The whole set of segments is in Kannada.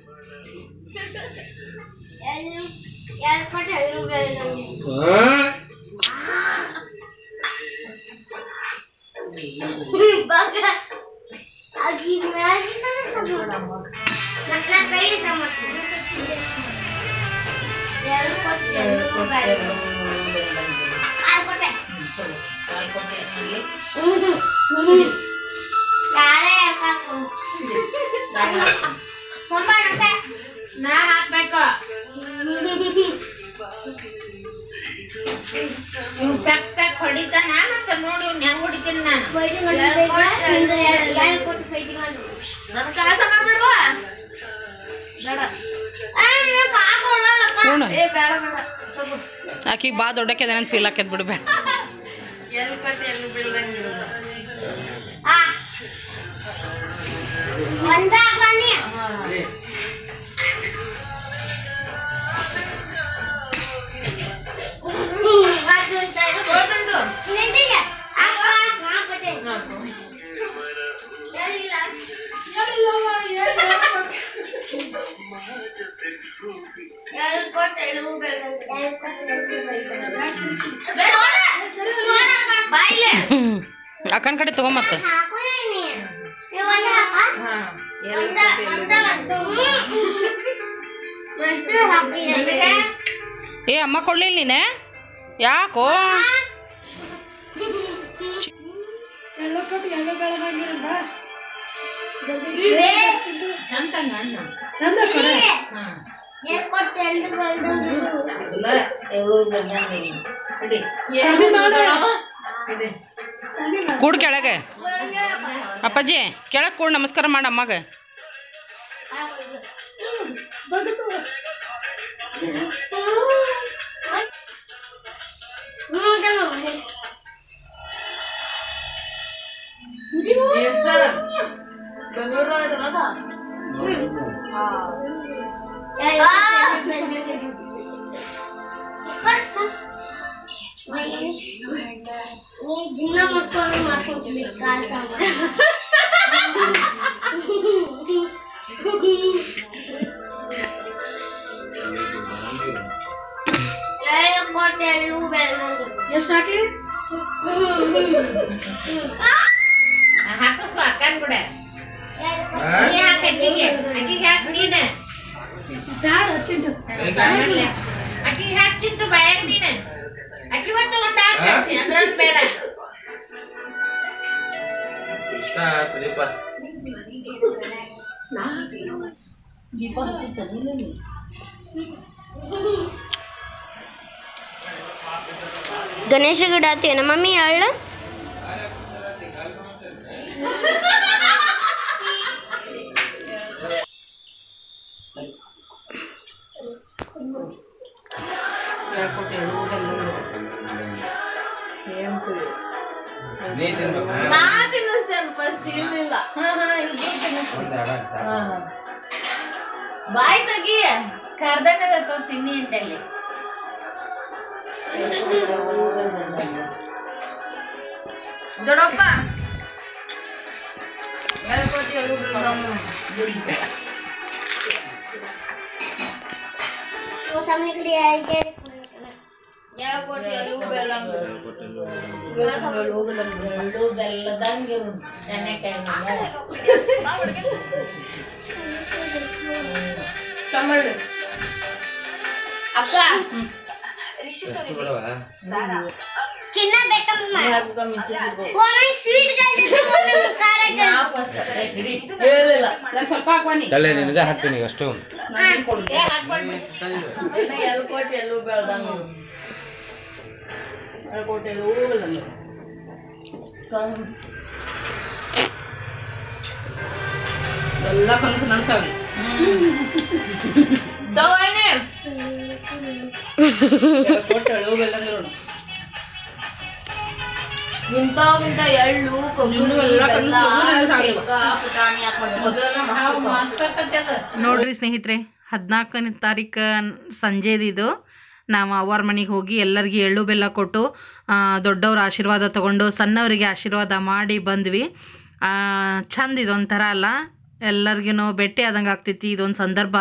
ಎಳ್ಳು ಎರಡು ಕೊಟ್ಟು ಎಳ್ಳು ಬೆಳ್ಳುಳ್ಳಿ ಬಗ ಆಗಿ ಮ್ಯಾಗಿನ ನನ್ನ ಕೈ ಸಮ ಎರಡು ಕೊಟ್ಟು ಎಳ್ಳು ಬೆಳ್ಳುಳ್ಳಿ ಆರು ಕೊಟ್ಟೆ ಯಾರೇ ಹಾಕು ತುಂಬ ನಮಗೆ ನಾ ಹಾಕ್ಬೇಕು ಇವ್ ಪೆಕ್ ಪೆಕ್ ಹೊಡಿತಾನ ಮತ್ತ ನೋಡಿ ಇವ್ನ ಹೆಂಗ್ ಹೊಡಿತೀನಿ ನಾನು ಫೈಟಿಂಗ್ ಎರಡು ಎರಡು ಕೊಟ್ಟು ಫೈಟಿಂಗ್ ಮಾಡು ನನ್ ಕೆಲಸ ಮಾಡ್ಬಿಡುವ ಬೇಡ ಹ್ಞೂ ಏ ಬೇಡ ಬೇಡ ತಗೋ. ಆಕಿಗೆ ಬಾ ದೊಡ್ಡಕ್ಕೆ ಅದೇನಂತ ಫೀಲ್ ಆಕೈತೆ ಬಿಡು ಬೇಡ ಎಲ್ಲಿ ಕಟ್ಟಿ ಎಲ್ಲಿ ಬೆಳ್ದಂಗ್ ಇರೋದು. ಒಂದ ಬನ್ನಿ ತಗೊಂಡು. ನಿಂತಿಗೆ ಅಕ್ಕ ನಾ ಕೊಟ್ಟೆ ಹಾಕು. ಹೇಳಿಲ್ಲ ಎರಡು ಕೊಟ್ಟು ಎಳ್ಳು ಬೆಳ್ಳುಳ್ಳಿ ಎರಡು ಕೊಟ್ಟು ಎಳ್ಳು ಬೆಳ್ಳುಳ್ಳಿ ಬೇಡ, ನೋಡ. ಬಾಯ್ಲೆ. ಅಕ್ಕನ ಕಡೆ ತಗೊಂಬತ್ತ ಹಾಕು ನೀ ನೀವು ಒಂದು ಹಾಕ ಹಾ, ಎಲ್ಲಿ ಒಂದ ಕಟ್ಟಿ ಎಲ್ಲಿ ಒಂದ ಒಂದು ಮತ್ತು ಹಾಕಿ ಎಲ್ಲಿಗೆ? ಏ ಅಮ್ಮ ಕೊಡ್ಲಿಲ್ಲ ನೀನೆ ಯಾಕೋ ಚಂದ ಹಣ್ಣು. ಹಾ. ಎಷ್ಟು ಕೊಟ್ಟು ಎಳ್ಳು ಬೆಳ್ಳುಳ್ಳಿ ಇಲ್ಲ, ಎಳ್ಳು ಬೆಳ್ದಂಗ್ ಇರೋದು. ಹಿಡಿ. ಹಿಡಿ. ಕೂಡ್ ಕೆಳಗೆ ಅಪ್ಪಾಜಿ ಕೆಳಗೆ ಕೂಡ್ ನಮಸ್ಕಾರ ಮಾಡ ಅಮ್ಮಗೆ ಹೆಸರು? ಬೆಂಗಳೂರೊಳಗೆ ಅದ? ನೀ ದಿನ ಮಾಡ್ಕೊಂಡು ಮಾಡ್ಕೊಂತೀನಿ ಕಾಲ್ ಎರಡು ಕೊಟ್ಟು ಎಳ್ಳು ಬೆಳ್ಳುಳ್ಳಿ ಎಷ್ಟು ಹಾಕ್ಲಿ ಹಾಕಿಸ್ಕೊ ಅಕ್ಕನ್ ಕೂಡ ನೀ ಹಾಕ ಅಕ್ಕಿಗೆ ಅಕ್ಕಿಗೆ ಹಾಕ್ ನೀನೆ ಆಮೇಲೆ ಅಕ್ಕಿಗೆ ಹಾಕ್ ಚಿಂಟು ಬಾಯಾಗ ನೀನೆ ಅಕ್ಕಿ ಮತ್ತೆ ಒಂದು ಹಾಕಿ ಅದ್ರಲ್ಲಿ ಬೇಡ ಇಷ್ಟ ಪ್ರದೀಪ ಗಣೇಶ ಗಿಡ ಆತೇನ ಮಮ್ಮಿ ಎಳ್ಳು ನೀ ತಿನ್ಬೇಕು ನಾ ತಿನ್ನಿಸ್ತೇನೆ ಫಸ್ಟ್ ಇರ್ಲಿಲ್ಲ ಹಾ ಹಾ ಇದು ತಿನ್ನಿಸ್ತೀನಿ ಹಾ, ಹಾ. ಬಾಯ್ ತೆಗಿ ಕರ್ದನೆ ತಿನ್ನಿ ಅಂತಲ್ಲಿ ದೊಡ್ಡಪ್ಪ ಹೇಳ್ಕೊಟ್ಟು ಎಲ್ರು ನಮ್ಮ ಸಾಮನೆ ಕಡೆ ಯಾರಿಗೆ ಹೇಳ್ಕೊಟ್ಟು ಎಲ್ರು ಬೆಲ್ಲಂಗ್ ಎಳ್ಳು ಬೆಲ್ಲದಂಗಿರು ಎಣ್ಣೆಕಾಯಿ ಕಮ್ಮಳ್ಳಿ ಅಕ್ಕ ಅಷ್ಟು ಬೇಡವಾ ಚಿನ್ನ ಬೇಕಮ್ಮ ಹಾಕು ಕಮ್ಮಿ ಚಿಕ್ಕದು. ಒಮ್ಮೆ ಸ್ವೀಟ್ ಒಮ್ಮೆ ಖಾರ ನಾ first ಹೇಳಿಲ್ಲ ನಾನು ಸ್ವಲ್ಪ ಹಾಕ್ವಾನಿ ತಲೆ ನಿನಗೆ ಹಾಕ್ತೀನಿ ಈಗ ಅಷ್ಟು ಏ, ಹಾಕ್ಬಾರ್ದು. ಇನ್ನ ಎಲ್ ಕೊಟ್ಟು ಎಲ್ಲೂ ಬೆಳ್ದಂಗ ಹೇಳ್ಕೊಟ್ಟೆ ಎಲ್ಲ ಕನಸು ನಡ್ಸಾವಿ ತಗೋಯ್ನೆ ಹೇಳ್ಕೊಟ್ಟೆ ಎಳ್ಳು ಬೆಲ್ಲಂಗಿರೋಣ ಇಂಥವ್ಗಿಂತ ಎಳ್ಳು ಕೊಬ್ಬರಿ ಇನ್ನು ಎಲ್ಲ ಕಣ್ಣು ಬೆಲ್ಲ, ಕೊಬ್ಬರಿ ಸಾಕಿಲ್ಲ. ಶೇಂಗಾ, ಪುಟಾಣಿ ಹಾಕ್ಕೊಂಡು ಮೊದಲೆಲ್ಲ ಮಸ್ತ್ ಆಕತಿ ಅದ. ನೋಡ್ರಿ ಸ್ನೇಹಿತರೆ ಹದಿನಾಲ್ಕನೇ ತಾರೀಕು ಸಂಜೆದಿದು ನಾವು ಅವ್ರ ಮನೆಗೆ ಹೋಗಿ ಎಲ್ಲರಿಗೆ ಎಳ್ಳು ಬೆಲ್ಲ ಕೊಟ್ಟು ಆ, ದೊಡ್ಡವ್ರ ಆಶೀರ್ವಾದ ತಗೊಂಡು ಸಣ್ಣವರಿಗೆ ಆಶೀರ್ವಾದ ಮಾಡಿ ಬಂದ್ವಿ ಆ, ಚಂದ ಇದೊಂಥರ ಅಲ್ಲ ಎಲ್ಲರಿಗೂ ಭೇಟಿ ಆದಂಗೆ ಆಗ್ತೈತಿ ಇದೊಂದು ಸಂದರ್ಭ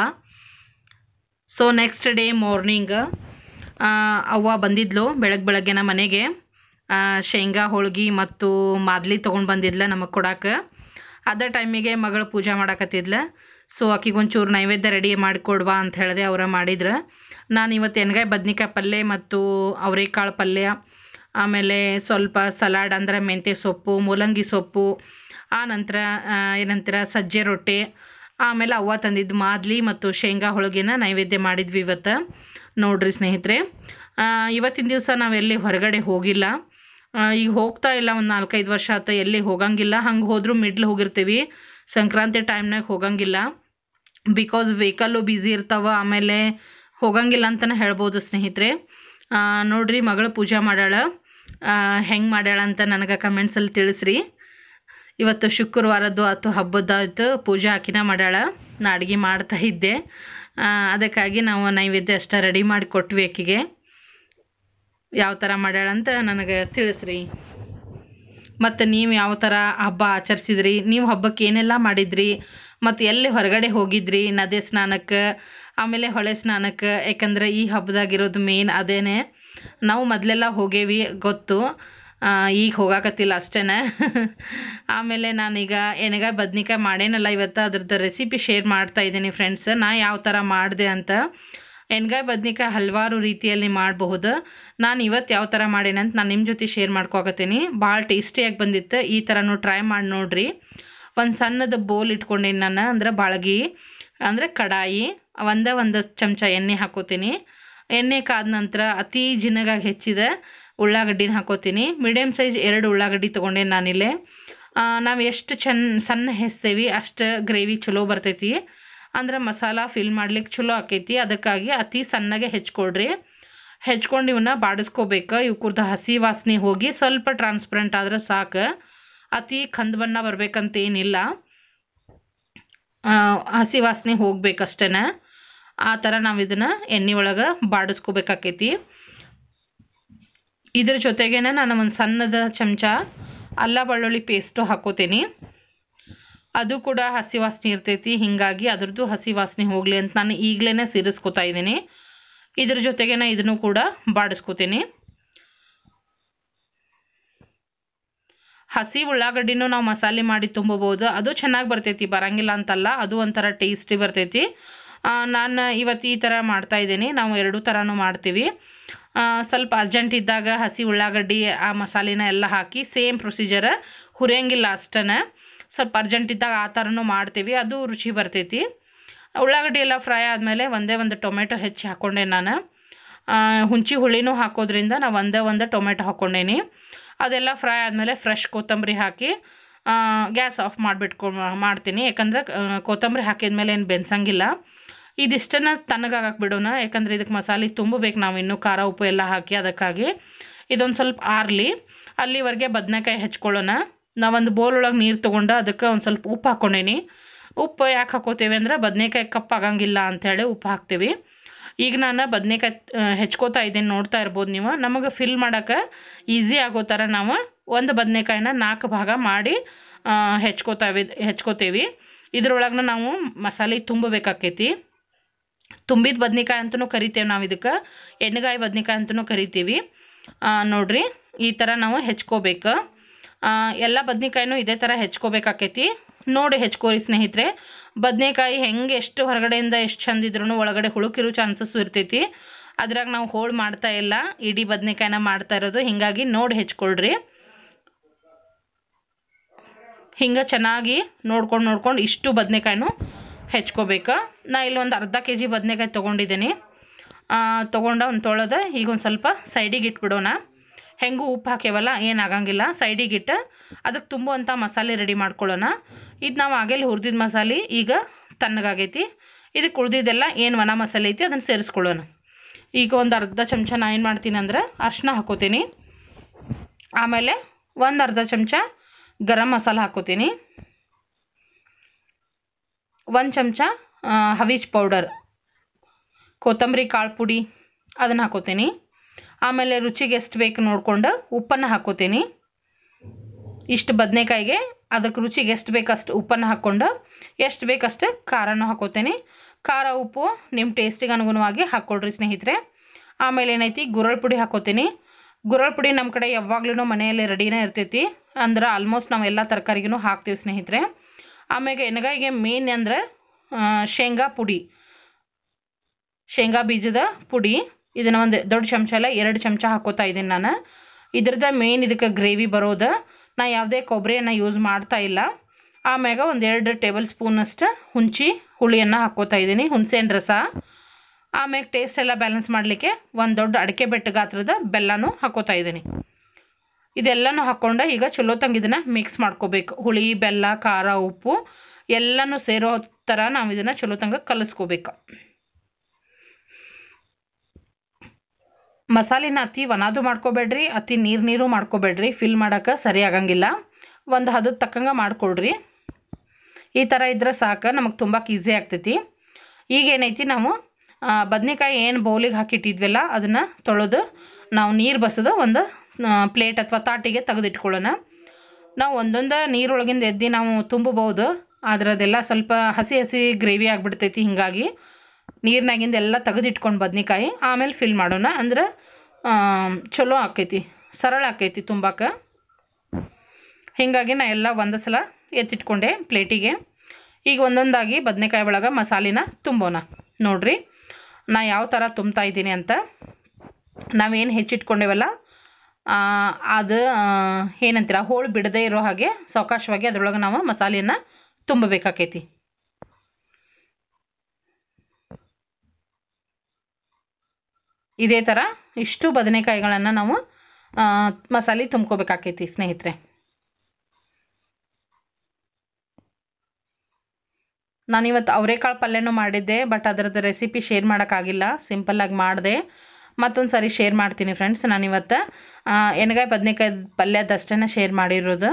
ಸೊ ನೆಕ್ಸ್ಟ್ ಡೇ ಮಾರ್ನಿಂಗ್ ಅವ್ವ ಬಂದಿದ್ಲು ಬೆಳಗ್ಗೆ ಬೆಳಗ್ಗೆನ ಮನೆಗೆ ಆ, ಶೇಂಗಾ ಹೋಳ್ಗೆ ಮತ್ತು ಮಾದ್ಲಿ ತೊಗೊಂಡು ಬಂದಿದ್ಲ ನಮಗೆ ಕೊಡಕ್ಕೆ ಅದೇ ಟೈಮಿಗೆ ಮಗಳು ಪೂಜೆ ಮಾಡಾಕತ್ತಿದ್ಲ ಸೊ ಆಕಿಗೊಂಚೂರು ನೈವೇದ್ಯ ರೆಡಿ ಮಾಡಿಕೊಡ್ವಾ ಅಂತ ಹೇಳಿದೆ ಅವರ ಮಾಡಿದ್ರು ನಾನು ಇವತ್ತು ಎಣ್ಗಾಯಿ ಬದ್ನಿಕಾಯಿ ಪಲ್ಯ ಮತ್ತು ಅವರೆಕಾಳು ಪಲ್ಯ ಆಮೇಲೆ ಸ್ವಲ್ಪ ಸಲಾಡ್ ಅಂದರೆ ಮೆಂತ್ಯ ಸೊಪ್ಪು ಮೂಲಂಗಿ ಸೊಪ್ಪು ಆ ನಂತರ ಆ, ಏನಂತೀರ ಸಜ್ಜೆ ರೊಟ್ಟಿ ಆಮೇಲೆ ಅವ್ವ ತಂದಿದ್ದು ಮಾದ್ಲಿ ಮತ್ತು ಶೇಂಗಾ ಹೋಳಿಗೆನ ನೈವೇದ್ಯ ಮಾಡಿದ್ವಿ ಇವತ್ತು ನೋಡ್ರಿ ಸ್ನೇಹಿತರೆ ಆ, ಇವತ್ತಿನ ದಿವಸ ನಾವೆಲ್ಲಿ ಹೊರಗಡೆ ಹೋಗಿಲ್ಲ ಆ, ಈಗ ಹೋಗ್ತಾ ಇಲ್ಲ ಒಂದು ನಾಲ್ಕೈದು ವರ್ಷ ಆತ ಎಲ್ಲಿ ಹೋಗಂಗಿಲ್ಲ ಹಂಗೆ ಹೋದರೂ ಮಿಡ್ಲ್ ಹೋಗಿರ್ತೀವಿ ಸಂಕ್ರಾಂತಿ ಟೈಮ್ನಾಗ ಹೋಗಂಗಿಲ್ಲ ಬಿಕಾಸ್ ವೆಹಿಕಲ್ಲು ಬ್ಯುಸಿ ಇರ್ತಾವ ಆಮೇಲೆ ಹೋಗಂಗಿಲ್ಲ ಅಂತಲೇ ಹೇಳ್ಬೋದು ಸ್ನೇಹಿತರೆ ಆ, ನೋಡ್ರಿ ಮಗಳು ಪೂಜೆ ಮಾಡ್ಯಾಳ ಹೆಂಗೆ ಮಾಡ್ಯಾಳ ಅಂತ ನನಗೆ ಕಮೆಂಟ್ಸಲ್ಲಿ ತಿಳಿಸ್ರಿ ಇವತ್ತು ಶುಕ್ರವಾರದ್ದು ಆಯ್ತು ಹಬ್ಬದ್ದಾಯ್ತು ಪೂಜೆ ಹಾಕಿನ ಮಾಡ್ಯಾಳ ನಾ ಅಡುಗೆ ಮಾಡ್ತಾ ಇದ್ದೆ ಆ, ಅದಕ್ಕಾಗಿ ನಾವು ನೈವೇದ್ಯ ಅಷ್ಟ ರೆಡಿ ಮಾಡಿ ಕೊಟ್ವಿ ಆಕಿಗೆ ಯಾವ ಥರ ಮಾಡ್ಯಾಳ ಅಂತ ನನಗೆ ತಿಳಿಸ್ರಿ ಮತ್ತು ನೀವು ಯಾವ ಥರ ಹಬ್ಬ ಆಚರಿಸಿದ್ರಿ ನೀವು ಹಬ್ಬಕ್ಕೆ ಏನೆಲ್ಲ ಮಾಡಿದ್ರಿ ಮತ್ತು ಎಲ್ಲಿ ಹೊರಗಡೆ ಹೋಗಿದ್ರಿ ನದಿ ಸ್ನಾನಕ್ಕೆ ಆಮೇಲೆ ಹೊಳೆ ಸ್ನಾನಕ್ಕೆ ಯಾಕಂದ್ರೆ ಈ ಹಬ್ಬದಾಗಿರೋದು ಮೇನ್ ಅದೇನೆ ನಾವು ಮೊದಲೆಲ್ಲ ಹೋಗೇವಿ ಗೊತ್ತು ಆ, ಈಗ ಹೋಗಾಕತ್ತಿಲ್ಲ ಅಷ್ಟೇ ಆಮೇಲೆ ನಾನೀಗ ಎಣ್ಗಾಯಿ ಬದ್ನಿಕಾಯಿ ಮಾಡೇನಲ್ಲ ಇವತ್ತು ಅದ್ರದ್ದು ರೆಸಿಪಿ ಶೇರ್ ಮಾಡ್ತಾ ಇದ್ದೀನಿ ಫ್ರೆಂಡ್ಸ್ ನಾ ಯಾವ ಥರ ಮಾಡಿದೆ ಅಂತ ಎಣ್ಗಾಯಿ ಬದ್ನಿಕಾಯಿ ಹಲವಾರು ರೀತಿಯಲ್ಲಿ ಮಾಡಬಹುದು ನಾನು ಇವತ್ತು ಯಾವ ಥರ ಮಾಡೇನೆ ಅಂತ ನಾನು ನಿಮ್ಮ ಜೊತೆ ಶೇರ್ ಮಾಡ್ಕೊಕತ್ತೀನಿ ಭಾಳ ಟೇಸ್ಟಿಯಾಗಿ ಬಂದಿತ್ತು ಈ ಥರನೂ ಟ್ರೈ ಮಾಡಿ ನೋಡ್ರಿ ಒಂದು ಸಣ್ಣದ ಬೋಲ್ ಇಟ್ಕೊಂಡೀನಿ ನಾನು ಅಂದ್ರೆ ಬಾಳ್ಗಿ ಅಂದರೆ ಕಡಾಯಿ ಒಂದೇ ಒಂದು ಚಮಚ ಎಣ್ಣೆ ಹಾಕೋತೀನಿ ಎಣ್ಣೆ ಕಾದ ನಂತರ ಅತಿ ಜಿನಗಾಗಿ ಹೆಚ್ಚಿದ ಉಳ್ಳಾಗಡ್ಡಿನ ಹಾಕೋತೀನಿ ಮೀಡಿಯಮ್ ಸೈಜ್ ಎರಡು ಉಳ್ಳಾಗಡ್ಡಿ ತೊಗೊಂಡೇನಿ ನಾನಿಲ್ಲೇ ನಾವು ಎಷ್ಟು ಚೆನ್ನ ಸಣ್ಣ ಹೆಚ್ತೇವಿ ಅಷ್ಟು ಗ್ರೇವಿ ಚಲೋ ಬರ್ತೈತಿ ಅಂದ್ರೆ ಮಸಾಲ ಫಿಲ್ ಮಾಡ್ಲಿಕ್ಕೆ ಚಲೋ ಆಕೈತಿ ಅದಕ್ಕಾಗಿ ಅತಿ ಸಣ್ಣಗೆ ಹೆಚ್ಕೊಡ್ರಿ ಹೆಚ್ಕೊಂಡು ಇವನ್ನ ಬಾಡಿಸ್ಕೋಬೇಕು ಇವ್ಕುರ್ದು ಹಸಿ ವಾಸನೆ ಹೋಗಿ ಸ್ವಲ್ಪ ಟ್ರಾನ್ಸ್ಪರೆಂಟ್ ಆದ್ರೆ ಸಾಕು ಅತಿ ಕಂದು ಬಣ್ಣ ಬರ್ಬೇಕಂತ ಏನಿಲ್ಲ ಆ, ಹಸಿ ವಾಸನೆ ಹೋಗ್ಬೇಕಷ್ಟೇ ಆ ಥರ ನಾವು ಇದನ್ನು ಎಣ್ಣೆ ಒಳಗೆ ಬಾಡಿಸ್ಕೋಬೇಕಾಕೈತಿ ಇದ್ರ ಜೊತೆಗೇನೆ ನಾನು ಒಂದು ಸಣ್ಣದ ಚಮಚ ಅಲ್ಲ ಬೆಳ್ಳುಳ್ಳಿ ಪೇಸ್ಟು ಹಾಕೋತೀನಿ ಅದು ಕೂಡ ಹಸಿ ವಾಸನೆ ಇರ್ತೈತಿ ಹೀಗಾಗಿ ಅದ್ರದ್ದು ಹಸಿ ವಾಸನೆ ಹೋಗಲಿ ಅಂತ ನಾನು ಈಗಲೇ ಸೇರಿಸ್ಕೊತಾ ಇದ್ದೀನಿ ಇದ್ರ ಜೊತೆಗೇನೆ ಇದನ್ನು ಕೂಡ ಬಾಡಿಸ್ಕೋತೀನಿ ಹಸಿ ಉಳ್ಳಾಗಡ್ಡಿನೂ ನಾವು ಮಸಾಲೆ ಮಾಡಿ ತುಂಬಬೋದು ಅದು ಚೆನ್ನಾಗಿ ಬರ್ತೈತಿ ಬರಂಗಿಲ್ಲ ಅಂತಲ್ಲ ಅದು ಒಂಥರ ಟೇಸ್ಟಿ ಬರ್ತೈತಿ ಆ, ನಾನು ಇವತ್ತು ಈ ಥರ ಮಾಡ್ತಾ ಇದ್ದೀನಿ ನಾವು ಎರಡೂ ಥರನೂ ಮಾಡ್ತೀವಿ ಆ, ಸ್ವಲ್ಪ ಅರ್ಜೆಂಟ್ ಇದ್ದಾಗ ಹಸಿ ಉಳ್ಳಾಗಡ್ಡಿ ಆ ಮಸಾಲೆನ ಎಲ್ಲ ಹಾಕಿ ಸೇಮ್ ಪ್ರೊಸೀಜರ್ ಹುರಿಯಂಗಿಲ್ಲ ಅಷ್ಟೇ ಸ್ವಲ್ಪ ಅರ್ಜೆಂಟ್ ಇದ್ದಾಗ ಆ ಥರನೂ ಮಾಡ್ತೀವಿ ಅದು ರುಚಿ ಬರ್ತೈತಿ ಉಳ್ಳಾಗಡ್ಡಿ ಎಲ್ಲ ಫ್ರೈ ಆದಮೇಲೆ ಒಂದೇ ಒಂದು ಟೊಮೆಟೊ ಹೆಚ್ಚಿ ಹಾಕ್ಕೊಂಡೆ ನಾನು ಆ, ಹುಂಚಿ ಹುಳಿನೂ ಹಾಕೋದ್ರಿಂದ ನಾವು ಒಂದೇ ಒಂದು ಟೊಮೆಟೊ ಹಾಕ್ಕೊಂಡೇನಿ ಅದೆಲ್ಲ ಫ್ರೈ ಆದಮೇಲೆ ಫ್ರೆಶ್ ಕೊತ್ತಂಬರಿ ಹಾಕಿ ಗ್ಯಾಸ್ ಆಫ್ ಮಾಡಿಬಿಟ್ಕೊ ಮಾಡ್ತೀನಿ ಯಾಕಂದ್ರೆ ಆ, ಕೊತ್ತಂಬರಿ ಹಾಕಿದ್ಮೇಲೆ ಏನು ಬೆನ್ಸಂಗಿಲ್ಲ ಇದಿಷ್ಟನ್ನು ತಣ್ಣಗಾಗಕ್ಕೆ ಬಿಡೋಣ ಯಾಕಂದ್ರೆ ಇದಕ್ಕೆ ಮಸಾಲೆ ತುಂಬಬೇಕು ನಾವು ಇನ್ನೂ ಖಾರ ಉಪ್ಪು ಎಲ್ಲ ಹಾಕಿ ಅದಕ್ಕಾಗಿ ಇದೊಂದು ಸ್ವಲ್ಪ ಆರಲಿ ಅಲ್ಲಿವರೆಗೆ ಬದನೆಕಾಯಿ ಹೆಚ್ಕೊಳ್ಳೋಣ ನಾವೊಂದು ಬೋಲ್ ಒಳಗೆ ನೀರು ತೊಗೊಂಡು ಅದಕ್ಕೆ ಒಂದು ಸ್ವಲ್ಪ ಉಪ್ಪು ಹಾಕ್ಕೊಂಡೇನಿ ಉಪ್ಪು ಯಾಕೆ ಹಾಕೋತೇವೆ ಅಂದ್ರೆ ಬದನೆಕಾಯಿ ಕಪ್ಪಾಗಂಗಿಲ್ಲ ಅಂಥೇಳಿ ಉಪ್ಪು ಹಾಕ್ತೀವಿ ಈಗ ನಾನು ಬದನೆಕಾಯಿ ಹೆಚ್ಕೋತಾ ಇದ್ದೀನಿ ನೋಡ್ತಾ ಇರ್ಬೋದು ನೀವು ನಮಗೆ ಫಿಲ್ ಮಾಡೋಕೆ ಈಸಿ ಆಗೋ ಥರ ನಾವು ಒಂದು ಬದನೆಕಾಯಿನ ನಾಲ್ಕು ಭಾಗ ಮಾಡಿ ಆ, ಹೆಚ್ಕೋತಾವೆ ಹೆಚ್ಕೋತೇವಿ ಇದ್ರೊಳಗೆ ನಾವು ಮಸಾಲೆ ತುಂಬಬೇಕಾಕೈತಿ ತುಂಬಿದ ಬದ್ನಿಕಾಯಿ ಅಂತಲೂ ಕರಿತೇವೆ ನಾವು ಇದಕ್ಕೆ ಎಣ್ಣೆಗಾಯಿ ಬದ್ನಿಕಾಯಿ ಅಂತಲೂ ಕರಿತೀವಿ ಆ, ನೋಡ್ರಿ ಈ ಥರ ನಾವು ಹೆಚ್ಕೋಬೇಕು ಆ, ಎಲ್ಲ ಬದ್ನಿಕಾಯಿನೂ ಇದೇ ಥರ ಹೆಚ್ಕೋಬೇಕಾಕೈತಿ ನೋಡಿ ಹೆಚ್ಕೋರಿ ಸ್ನೇಹಿತರೆ ಬದನೆಕಾಯಿ ಹೆಂಗೆ ಎಷ್ಟು ಹೊರಗಡೆಯಿಂದ ಎಷ್ಟು ಚಂದ ಇದ್ರೂ ಒಳಗಡೆ ಹುಳುಕಿರೋ ಚಾನ್ಸಸ್ಸು ಇರ್ತೈತಿ ಅದ್ರಾಗ ನಾವು ಹೋಳು ಮಾಡ್ತಾ ಇಲ್ಲ ಇಡೀ ಬದನೆಕಾಯಿನ ಮಾಡ್ತಾ ಇರೋದು ಹೀಗಾಗಿ ನೋಡಿ ಹೆಚ್ಕೊಳ್ರಿ ಹಿಂಗೆ ಚೆನ್ನಾಗಿ ನೋಡ್ಕೊಂಡು ನೋಡ್ಕೊಂಡು ಇಷ್ಟು ಬದನೆಕಾಯಿನೂ ಹೆಚ್ಕೋಬೇಕು ನಾ ಇಲ್ಲಿ ಒಂದು ಅರ್ಧ ಕೆ ಜಿ ಬದನೆಕಾಯಿ ತೊಗೊಂಡಿದ್ದೀನಿ ತೊಗೊಂಡ ಒಂದು ತೊಳೆದ ಈಗ ಒಂದು ಸ್ವಲ್ಪ ಸೈಡಿಗೆ ಇಟ್ಬಿಡೋಣ ಹೆಂಗೂ ಉಪ್ಪು ಹಾಕ್ಯವಲ್ಲ ಏನಾಗಂಗಿಲ್ಲ ಸೈಡಿಗೆ ಇಟ್ಟು ಅದಕ್ಕೆ ತುಂಬುವಂಥ ಮಸಾಲೆ ರೆಡಿ ಮಾಡ್ಕೊಳ್ಳೋಣ ಇದು ನಾವು ಆಗಲೇ ಹುರಿದಿದ್ದ ಮಸಾಲೆ ಈಗ ತಣ್ಣಗಾಗೈತಿ ಇದಕ್ಕೆ ಉಳ್ದಿದ್ದೆಲ್ಲ ಏನು ಒಣ ಮಸಾಲೆ ಐತಿ ಅದನ್ನು ಸೇರಿಸ್ಕೊಳ್ಳೋಣ ಈಗ ಒಂದು ಅರ್ಧ ಚಮಚ ನಾ ಏನು ಮಾಡ್ತೀನಿ ಅಂದ್ರೆ ಅರ್ಶಿನ ಹಾಕೋತೀನಿ ಆಮೇಲೆ ಒಂದು ಅರ್ಧ ಚಮಚ ಗರಂ ಮಸಾಲ ಹಾಕೋತೀನಿ ಒಂದು ಚಮಚ ಹವೀಜ್ ಪೌಡರ್ ಕೊತ್ತಂಬರಿ ಕಾಳು ಪುಡಿ ಅದನ್ನು ಹಾಕೋತೀನಿ ಆಮೇಲೆ ರುಚಿಗೆ ಎಷ್ಟು ಬೇಕು ನೋಡಿಕೊಂಡು ಉಪ್ಪನ್ನು ಹಾಕೋತೀನಿ ಇಷ್ಟು ಬದನೆಕಾಯಿಗೆ ಅದಕ್ಕೆ ರುಚಿಗೆ ಎಷ್ಟು ಬೇಕಷ್ಟು ಉಪ್ಪನ್ನು ಹಾಕ್ಕೊಂಡು ಎಷ್ಟು ಬೇಕಷ್ಟು ಖಾರನೂ ಹಾಕೋತೇನೆ ಖಾರ ಉಪ್ಪು ನಿಮ್ಮ ಟೇಸ್ಟಿಗೆ ಅನುಗುಣವಾಗಿ ಹಾಕ್ಕೊಳ್ರಿ ಸ್ನೇಹಿತರೆ ಆಮೇಲೆ ಏನೈತಿ ಗುರಳ್ ಪುಡಿ ಹಾಕೋತೀನಿ ಗುರಳ್ ಪುಡಿ ನಮ್ಮ ಕಡೆ ಯಾವಾಗ್ಲೂ ಮನೆಯಲ್ಲಿ ರೆಡಿನೇ ಇರ್ತೈತಿ ಅಂದ್ರೆ ಆಲ್ಮೋಸ್ಟ್ ನಾವು ಎಲ್ಲ ತರಕಾರಿಗೂ ಹಾಕ್ತೀವಿ ಸ್ನೇಹಿತರೆ ಆಮೇಲೆ ಎಣ್ಗಾಯಿಗೆ ಮೇನ್ ಅಂದರೆ ಶೇಂಗಾ ಪುಡಿ ಶೇಂಗಾ ಬೀಜದ ಪುಡಿ ಇದನ್ನು ಒಂದು ದೊಡ್ಡ ಚಮಚ ಅಲ್ಲ ಎರಡು ಚಮಚ ಹಾಕೋತಾ ಇದ್ದೀನಿ ನಾನು ಇದ್ರದ್ದು ಮೇನ್ ಇದಕ್ಕೆ ಗ್ರೇವಿ ಬರೋದು ನಾ ಯಾವುದೇ ಕೊಬ್ಬರಿಯನ್ನು ಯೂಸ್ ಮಾಡ್ತಾ ಇಲ್ಲ ಆಮ್ಯಾಗ ಒಂದು ಎರಡು ಟೇಬಲ್ ಸ್ಪೂನಷ್ಟು ಹುಂಚಿ ಹುಳಿಯನ್ನು ಹಾಕ್ಕೋತಾ ಇದ್ದೀನಿ ಹುಣಸೆಹಣ್ಣು ರಸ ಆಮ್ಯಾಗ ಟೇಸ್ಟ್ ಎಲ್ಲ ಬ್ಯಾಲೆನ್ಸ್ ಮಾಡಲಿಕ್ಕೆ ಒಂದು ದೊಡ್ಡ ಅಡಿಕೆ ಬೆಟ್ಟ ಗಾತ್ರದ ಬೆಲ್ಲನೂ ಹಾಕೋತಾ ಇದ್ದೀನಿ ಇದೆಲ್ಲನೂ ಹಾಕ್ಕೊಂಡು ಈಗ ಚಲೋ ತಂಗ ಇದನ್ನು ಮಿಕ್ಸ್ ಮಾಡ್ಕೋಬೇಕು ಹುಳಿ ಬೆಲ್ಲ ಖಾರ ಉಪ್ಪು ಎಲ್ಲನೂ ಸೇರೋ ಥರ ನಾವು ಇದನ್ನು ಚಲೋ ತಂಗ ಕಲಿಸ್ಕೋಬೇಕು ಮಸಾಲಿನ ಅತಿ ಒಣದು ಮಾಡ್ಕೋಬೇಡ್ರಿ ಅತಿ ನೀರು ನೀರು ಮಾಡ್ಕೋಬೇಡ್ರಿ ಫಿಲ್ ಮಾಡೋಕೆ ಸರಿ ಆಗಂಗಿಲ್ಲ ಒಂದು ಹದದ ತಕ್ಕಂಗೆ ಮಾಡ್ಕೊಳ್ರಿ ಈ ಥರ ಇದ್ರೆ ಸಾಕು ನಮಗೆ ತುಂಬ ಈಸಿ ಆಗ್ತೈತಿ ಈಗ ಏನೈತಿ ನಾವು ಬದ್ನೆಕಾಯಿ ಏನು ಬೌಲಿಗೆ ಹಾಕಿಟ್ಟಿದ್ವಲ್ಲ ಅದನ್ನು ತೊಳೆದು ನಾವು ನೀರು ಬಸದು ಒಂದು ಪ್ಲೇಟ್ ಅಥವಾ ತಾಟಿಗೆ ತೆಗೆದಿಟ್ಕೊಳ್ಳೋಣ ನಾವು ಒಂದೊಂದು ನೀರೊಳಗಿಂದ ಎದ್ದು ನಾವು ತುಂಬಬಹುದು ಆದ್ರೆ ಅದೆಲ್ಲ ಸ್ವಲ್ಪ ಹಸಿ ಹಸಿ ಗ್ರೇವಿ ಆಗಿಬಿಡ್ತೈತಿ ಹೀಗಾಗಿ ನೀರಿನಾಗಿಂದ ಎಲ್ಲ ತೆಗೆದಿಟ್ಕೊಂಡು ಬದ್ನೆಕಾಯಿ ಆಮೇಲೆ ಫಿಲ್ ಮಾಡೋಣ ಅಂದ್ರೆ ಚಲೋ ಆಕೈತಿ ಸರಳ ಆಕೈತಿ ತುಂಬಾಕ ಹೀಗಾಗಿ ನಾ ಎಲ್ಲ ಒಂದು ಸಲ ಎತ್ತಿಟ್ಕೊಂಡೆ ಪ್ಲೇಟಿಗೆ ಈಗ ಒಂದೊಂದಾಗಿ ಬದನೆಕಾಯಿ ಒಳಗೆ ಮಸಾಲಿನ ತುಂಬೋಣ ನೋಡ್ರಿ ನಾ ಯಾವ ಥರ ತುಂಬ್ತಾ ಇದ್ದೀನಿ ಅಂತ ನಾವೇನು ಹೆಚ್ಚಿಟ್ಕೊಂಡೇವಲ್ಲ ಆ, ಅದು ಆ, ಏನಂತೀರ ಹೋಳು ಬಿಡದೇ ಇರೋ ಹಾಗೆ ಸಾವಕಾಶವಾಗಿ ಅದ್ರೊಳಗೆ ನಾವು ಮಸಾಲೆಯನ್ನು ತುಂಬಬೇಕಾಕೈತಿ ಇದೇ ಥರ ಇಷ್ಟು ಬದನೆಕಾಯಿಗಳನ್ನು ನಾವು ಆ, ಮಸಾಲೆ ತುಂಬ್ಕೋಬೇಕಾಕೈತಿ ಸ್ನೇಹಿತರೆ ನಾನಿವತ್ತು ಅವರೆಕಾಳು ಪಲ್ಯನೂ ಮಾಡಿದ್ದೆ ಬಟ್ ಅದರದ್ದು ರೆಸಿಪಿ ಶೇರ್ ಮಾಡೋಕ್ಕಾಗಿಲ್ಲ ಸಿಂಪಲ್ಲಾಗಿ ಮಾಡಿದೆ ಮತ್ತೊಂದು ಸಾರಿ ಶೇರ್ ಮಾಡ್ತೀನಿ ಫ್ರೆಂಡ್ಸ್ ನಾನಿವತ್ತು ಆ, ಎಣ್ಗಾಯಿ ಬದನೆಕಾಯಿ ಪಲ್ಯದಷ್ಟೇ ಶೇರ್ ಮಾಡಿರೋದು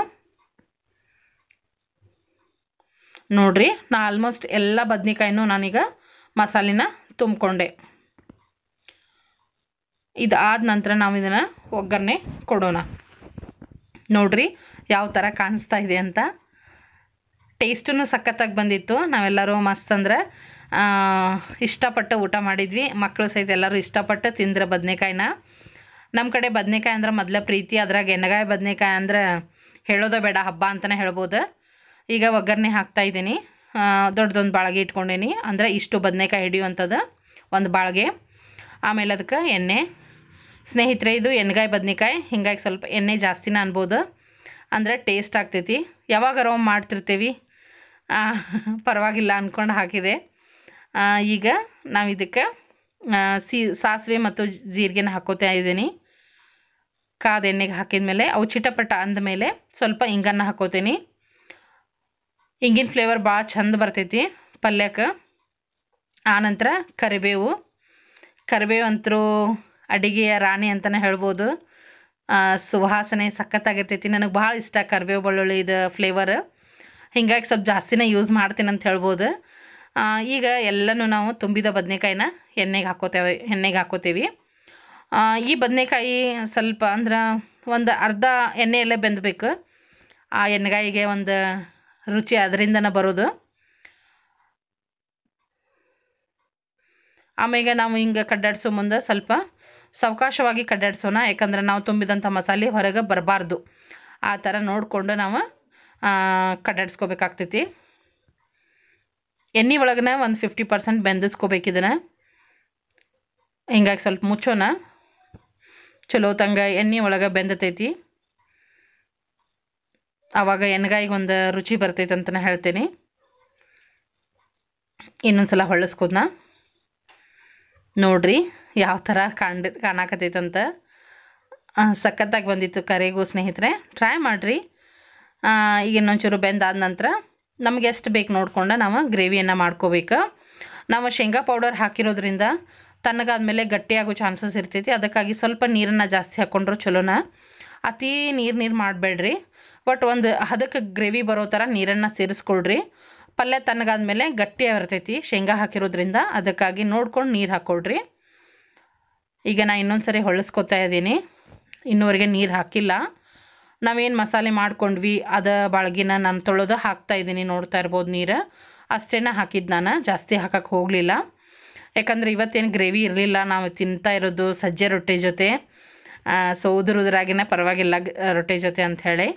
ನೋಡ್ರಿ ನಾ ಆಲ್ಮೋಸ್ಟ್ ಎಲ್ಲ ಬದ್ನೆಕಾಯಿನೂ ನಾನೀಗ ಮಸಾಲಿನ ತುಂಬಿಕೊಂಡೆ ಇದಾದ ನಂತರ ನಾವು ಇದನ್ನು ಒಗ್ಗರಣೆ ಕೊಡೋಣ ನೋಡ್ರಿ ಯಾವ ಥರ ಕಾಣಿಸ್ತಾ ಇದೆ ಅಂತ ಟೇಸ್ಟೂ ಸಖತ್ತಾಗಿ ಬಂದಿತ್ತು ನಾವೆಲ್ಲರೂ ಮಸ್ತ್ ಅಂದ್ರೆ ಆ, ಇಷ್ಟಪಟ್ಟು ಊಟ ಮಾಡಿದ್ವಿ ಮಕ್ಕಳು ಸಹಿತ ಎಲ್ಲರೂ ಇಷ್ಟಪಟ್ಟು ತಿಂದ್ರೆ ಬದನೆಕಾಯಿನ ನಮ್ಮ ಕಡೆ ಬದನೆಕಾಯಿ ಅಂದ್ರೆ ಮೊದಲ ಪ್ರೀತಿ ಅದ್ರಾಗ ಎಣ್ಣೆಗಾಯಿ ಬದನೆಕಾಯಿ ಅಂದ್ರೆ ಹೇಳೋದೇ ಬೇಡ ಹಬ್ಬ ಅಂತಲೇ ಹೇಳ್ಬೋದು ಈಗ ಒಗ್ಗರಣೆ ಹಾಕ್ತಾ ಇದ್ದೀನಿ ದೊಡ್ಡದೊಂದು ಬಾಳ್ಗೆ ಇಟ್ಕೊಂಡೀನಿ ಅಂದರೆ ಇಷ್ಟು ಬದನೆಕಾಯಿ ಹಿಡಿಯುವಂಥದ್ದು ಒಂದು ಬಾಳ್ಗೆ ಆಮೇಲೆ ಅದಕ್ಕೆ ಎಣ್ಣೆ ಸ್ನೇಹಿತರೆ ಇದು ಎಣ್ಗಾಯಿ ಬದ್ನೆಕಾಯಿ ಹಿಂಗಾಗಿ ಸ್ವಲ್ಪ ಎಣ್ಣೆ ಜಾಸ್ತಿನ ಅನ್ಬೋದು ಅಂದರೆ ಟೇಸ್ಟ್ ಆಗ್ತೈತಿ ಯಾವಾಗಾರ ಒಮ್ಮೆ ಮಾಡ್ತಿರ್ತೀವಿ ಆ, ಪರವಾಗಿಲ್ಲ ಅಂದ್ಕೊಂಡು ಹಾಕಿದೆ ಆ, ಈಗ ನಾವು ಇದಕ್ಕೆ ಆ, ಸಿ ಸಾಸಿವೆ ಮತ್ತು ಜೀರಿಗೆನ ಹಾಕೋತಾ ಇದ್ದೀನಿ ಕಾದ ಎಣ್ಣೆಗೆ ಹಾಕಿದ ಮೇಲೆ ಅವು ಚಿಟಪಟ ಅಂದಮೇಲೆ ಸ್ವಲ್ಪ ಹಿಂಗನ್ನು ಹಾಕೋತೀನಿ ಹಿಂಗಿನ ಫ್ಲೇವರ್ ಭಾಳ ಚಂದ ಬರ್ತೈತಿ ಪಲ್ಯಕ್ಕೆ ಆನಂತರ ಕರಿಬೇವು ಕರಿಬೇವು ಅಂತರೂ ಅಡಿಗೆಯ ರಾಣಿ ಅಂತಲೇ ಹೇಳ್ಬೋದು ಆ, ಸುವಾಸನೆ ಸಖತ್ತಾಗಿರ್ತೈತಿ ನನಗೆ ಭಾಳ ಇಷ್ಟ ಕರಿಬೇವು ಬೆಳ್ಳುಳ್ಳಿ ಇದು ಫ್ಲೇವರ್ ಹಿಂಗಾಗಿ ಸ್ವಲ್ಪ ಜಾಸ್ತಿನೇ ಯೂಸ್ ಮಾಡ್ತೀನಿ ಅಂತ ಹೇಳ್ಬೋದು ಆ, ಈಗ ಎಲ್ಲನೂ ನಾವು ತುಂಬಿದ ಬದನೆಕಾಯಿನ ಎಣ್ಣೆಗೆ ಹಾಕೋತೇವೆ ಎಣ್ಣೆಗೆ ಹಾಕೋತೀವಿ ಆ, ಈ ಬದನೆಕಾಯಿ ಸ್ವಲ್ಪ ಅಂದ್ರೆ ಒಂದು ಅರ್ಧ ಎಣ್ಣೆಯಲ್ಲೇ ಬೆಂದಬೇಕು ಆ ಎಣ್ಣೆಗಾಯಿಗೆ ಒಂದು ರುಚಿ ಅದರಿಂದನೇ ಬರೋದು ಆಮೇಲೆ ನಾವು ಹಿಂಗೆ ಕಡ್ಡಾಡಿಸೋ ಮುಂದೆ ಸ್ವಲ್ಪ ಸಾವಕಾಶವಾಗಿ ಕಡ್ಡಾಡಿಸೋಣ ಯಾಕಂದ್ರೆ ನಾವು ತುಂಬಿದಂಥ ಮಸಾಲೆ ಹೊರಗೆ ಬರಬಾರ್ದು ಆ ಥರ ನೋಡಿಕೊಂಡು ನಾವು ಕಡ್ಡಾಡಿಸ್ಕೋಬೇಕಾಗ್ತೈತಿ ಎಣ್ಣೆ ಒಳಗನ ಒಂದು ಫಿಫ್ಟಿ ಪರ್ಸೆಂಟ್ ಬೆಂದಿಸ್ಕೋಬೇಕು ಇದನ್ನು ಹಿಂಗಾಗಿ ಸ್ವಲ್ಪ ಮುಚ್ಚೋಣ ಚಲೋ ತಂಗ ಎಣ್ಣೆ ಒಳಗೆ ಬೆಂದತೈತಿ ಆವಾಗ ಎಣ್ಗಾಯಿಗೆ ಒಂದು ರುಚಿ ಬರ್ತೈತೆ ಅಂತಲೇ ಹೇಳ್ತೀನಿ ಇನ್ನೊಂದು ಸಲ ಹೊಳ್ಳಿಸ್ಕೋದ್ನ ನೋಡ್ರಿ ಯಾವ ಥರ ಕಾಣ್ ಕಾಣಕತ್ತೈತಂತ ಆ, ಸಖತ್ತಾಗಿ ಬಂದಿತ್ತು ಕರೆಗೂ ಸ್ನೇಹಿತರೆ ಟ್ರೈ ಮಾಡಿರಿ ಈಗ ಇನ್ನೊಂಚೂರು ಬೆಂದಾದ ನಂತರ ನಮ್ಗೆ ಎಷ್ಟು ಬೇಕು ನೋಡ್ಕೊಂಡು ನಾವು ಗ್ರೇವಿಯನ್ನು ಮಾಡ್ಕೋಬೇಕು ನಾವು ಶೇಂಗಾ ಪೌಡರ್ ಹಾಕಿರೋದ್ರಿಂದ ತಣ್ಣಗಾದ್ಮೇಲೆ ಗಟ್ಟಿಯಾಗೋ ಚಾನ್ಸಸ್ ಇರ್ತೈತಿ ಅದಕ್ಕಾಗಿ ಸ್ವಲ್ಪ ನೀರನ್ನು ಜಾಸ್ತಿ ಹಾಕ್ಕೊಂಡ್ರು ಚಲೋನ ಅತಿ ನೀರು ನೀರು ಮಾಡಬೇಡ್ರಿ ಬಟ್ ಒಂದು ಹದಕ್ಕೆ ಗ್ರೇವಿ ಬರೋ ಥರ ನೀರನ್ನು ಸೇರಿಸ್ಕೊಳ್ರಿ ಪಲ್ಯ ತಣ್ಣಗಾದ್ಮೇಲೆ ಗಟ್ಟಿ ಇರ್ತೈತಿ ಶೇಂಗಾ ಹಾಕಿರೋದ್ರಿಂದ ಅದಕ್ಕಾಗಿ ನೋಡ್ಕೊಂಡು ನೀರು ಹಾಕ್ಕೊಳ್ರಿ ಈಗ ನಾನು ಇನ್ನೊಂದು ಸರಿ ಹೊಳ್ಳಿಸ್ಕೊತಾ ಇದ್ದೀನಿ ಇನ್ನೂವರೆಗೆ ನೀರು ಹಾಕಿಲ್ಲ ನಾವೇನು ಮಸಾಲೆ ಮಾಡ್ಕೊಂಡ್ವಿ ಅದ ಬಾಳ್ಗಿನ ನಾನು ತೊಳೆದು ಹಾಕ್ತಾ ಇದ್ದೀನಿ ನೋಡ್ತಾ ಇರ್ಬೋದು ನೀರು ಅಷ್ಟೇನ ಹಾಕಿದ್ದು ನಾನು ಜಾಸ್ತಿ ಹಾಕಕ್ಕೆ ಹೋಗಲಿಲ್ಲ ಯಾಕಂದರೆ ಇವತ್ತೇನು ಗ್ರೇವಿ ಇರಲಿಲ್ಲ ನಾವು ತಿಂತಾ ಇರೋದು ಸಜ್ಜೆ ರೊಟ್ಟಿ ಜೊತೆ ಸೊ ಉದುರು ಉದುರಾಗಿನ ಪರವಾಗಿಲ್ಲ ಗ- ರೊಟ್ಟಿ ಜೊತೆ ಅಂಥೇಳಿ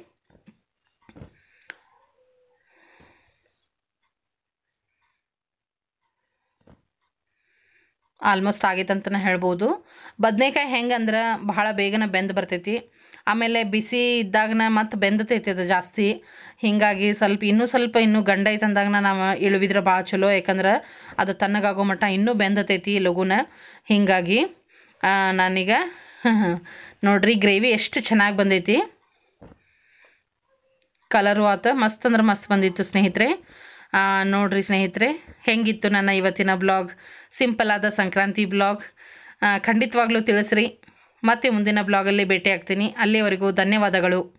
ಆಲ್ಮೋಸ್ಟ್ ಆಗೈತೆ ಅಂತಲೇ ಹೇಳ್ಬೋದು ಬದನೇಕಾಯಿ ಹೆಂಗಂದ್ರೆ ಬಹಳ ಬೇಗನೆ ಬೆಂದು ಬರ್ತೈತಿ ಆಮೇಲೆ ಬಿಸಿ ಇದ್ದಾಗನ ಮತ್ತು ಬೆಂದತೈತಿ ಅದು ಜಾಸ್ತಿ ಹೀಗಾಗಿ ಸ್ವಲ್ಪ ಇನ್ನೂ ಸ್ವಲ್ಪ ಇನ್ನೂ ಗಂಡ ಐತೆ ಅಂದಾಗನ ನಾವು ಇಳುವಿದ್ರೆ ಭಾಳ ಚಲೋ ಯಾಕಂದ್ರೆ ಅದು ತಣ್ಣಗಾಗೋ ಮಟ್ಟ ಇನ್ನೂ ಬೆಂದತೈತಿ ಲಘುನ ಹೀಗಾಗಿ ಆ, ನಾನೀಗ ನೋಡ್ರಿ ಗ್ರೇವಿ ಎಷ್ಟು ಚೆನ್ನಾಗಿ ಬಂದೈತಿ ಕಲರು ಆತ ಮಸ್ತ್ ಅಂದ್ರೆ ಮಸ್ತ್ ಬಂದಿತ್ತು ಸ್ನೇಹಿತರೆ ಆ, ನೋಡ್ರಿ ಸ್ನೇಹಿತರೆ ಹೆಂಗಿತ್ತು ನನ್ನ ಇವತ್ತಿನ ಬ್ಲಾಗ್ ಸಿಂಪಲ್ ಆದ ಸಂಕ್ರಾಂತಿ ಬ್ಲಾಗ್ ಖಂಡಿತವಾಗ್ಲೂ ತಿಳಿಸ್ರಿ ಮತ್ತೆ ಮುಂದಿನ ಬ್ಲಾಗಲ್ಲಿ ಭೇಟಿ ಆಗ್ತೀನಿ ಅಲ್ಲಿವರೆಗೂ ಧನ್ಯವಾದಗಳು